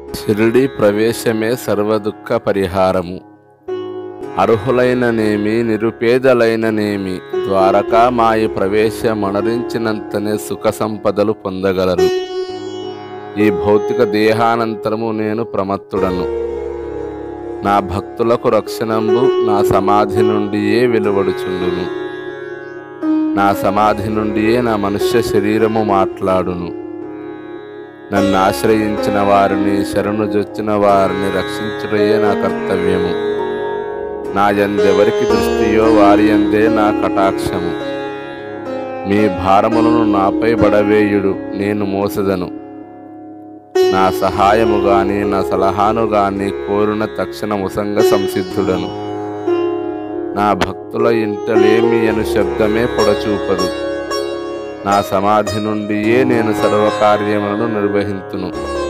షిరిడి ప్రవేశమే సర్వదుఃఖ పరిహారము అర్హులైననేమి నిరుపేదలైననేమి ద్వారకా మాయి ప్రవేశమనరించినంతనే సుఖ సంపదలు పొందగలరు ఈ భౌతిక దేహానంతరము నేను ప్రమత్తుడను నా భక్తులకు రక్షణంబు నా సమాధి నుండియే వెలువడుచుండును నా సమాధి నుండియే నా మనుష్య శరీరము మాట్లాడును నన్ను ఆశ్రయించిన వారిని శరణు జొచ్చిన వారిని రక్షించుటయే నా కర్తవ్యము నా ఎందెవరికి దృష్టియో వారి అందే నా కటాక్షము మీ భారములను నాపై బడవేయుడు నేను మోసదను నా సహాయము గాని నా సలహాను గాని కోరిన తక్షణ ముసంగ సంసిద్ధుడను నా భక్తుల ఇంటలేమి అను శబ్దమే పొడచూపదు నా సమాధి నుండియే నేను సర్వకార్యములను నిర్వహింతును